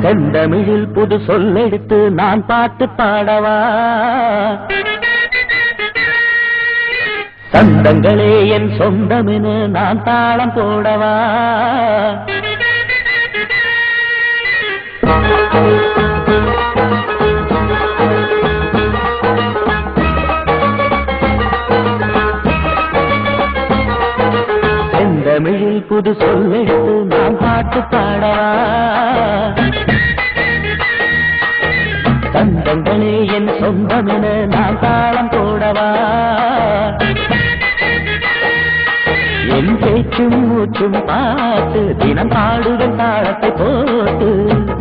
செந்தமிழில் புது சொல்லெடுத்து நான் பாட்டு பாடவா சந்தங்களே என் சொந்தமென நான் தாளம் போடவா செந்தமிழில் புது சொல்லெடுத்து நான் பாட்டு பாடவா சந்தங்களே என் சொந்தமென நான் தாளம் போடவா என் பேச்சும் மூச்சும் பார்த்து தினம் பாடுதல் தாளத்தை போட்டு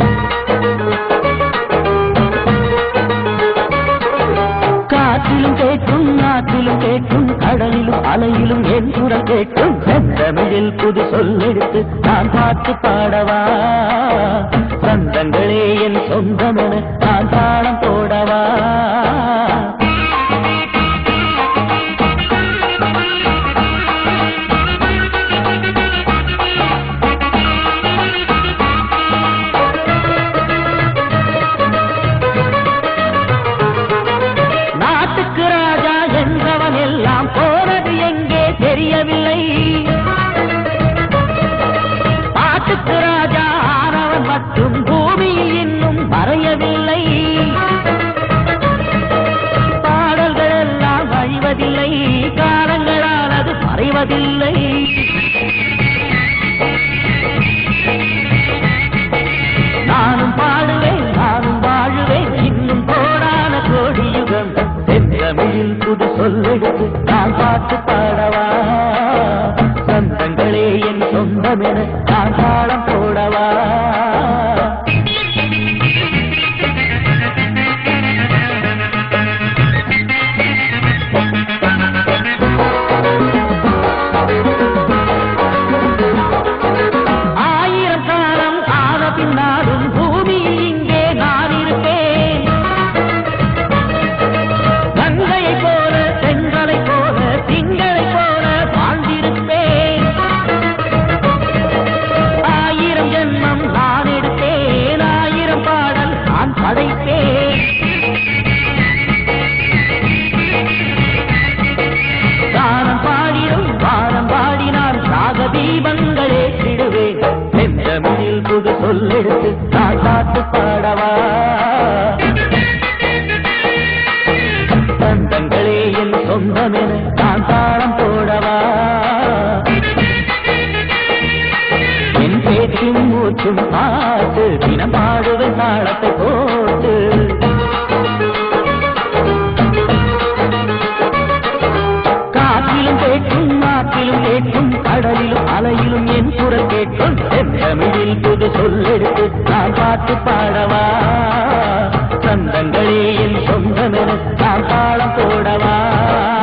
காற்றிலும் கேட்கும் நாட்டிலும் கேட்கும் கடலிலும் அலையிலும் என் குரல் கேட்கும் செந்தமிழில் புது சொல்லெடுத்து நான் பாட்டு பாடவா சந்தங்களே என் சொந்தமென நான் தாளம் போடவா நாட்டுக்கு ராஜா என்றவன் எல்லாம் போனது எங்கே தெரியவில்லை பாட்டுக்கு ராஜா ஆனவன் மட்டும் பூமியில் இன்னும் மறையவில்லை பாடல்கள் எல்லாம் அழிவதில்லை காலங்களால் அது மறைவதில்லை நானும் பாடுவேன் நானும் வாழுவேன் இன்னும் கோடான கோடி யுகம் செந்தமிழில் புது சொல்லெடுத்து நான் பாட்டு பாடவா சொந்தங்களே என் சொந்தமென நான் தாளம் போடவா ஆயிரம் காலம் ஆன பின்னாலும் பூமியில் இங்கே நான் இருப்பேன் கங்கையை போல செங்கலை போல திங்களை போல வாழ்ந்திருப்பேன் ஆயிரம் ஜென்மம் நான் எடுத்தேன் ஆயிரம் பாடல் நான் படைப்பேன் தானம் பாடிடும் வானம் பாடினார் ராக தீபங்களே சிடுவேன் செந்தமிழில் புது சொல்லெடுத்து நான் பாட்டு பாடவா சொந்தங்களே என் சொந்தமென நான் தாளம் போடவா என் பேச்சும் மூச்சும் பார்த்து தினம் பாடுவேன் தாளத்தை போட்டு காற்றிலும் கேட்கும் நாட்டிலும் கேட்கும் கடலிலும் அலையிலும் என் குரல் கேட்கும் தமிழில் புது சொல்லெடுத்து நான் பாட்டு பாடவா சொந்தங்களே என் சொந்தமென நான் தாளம் போடவா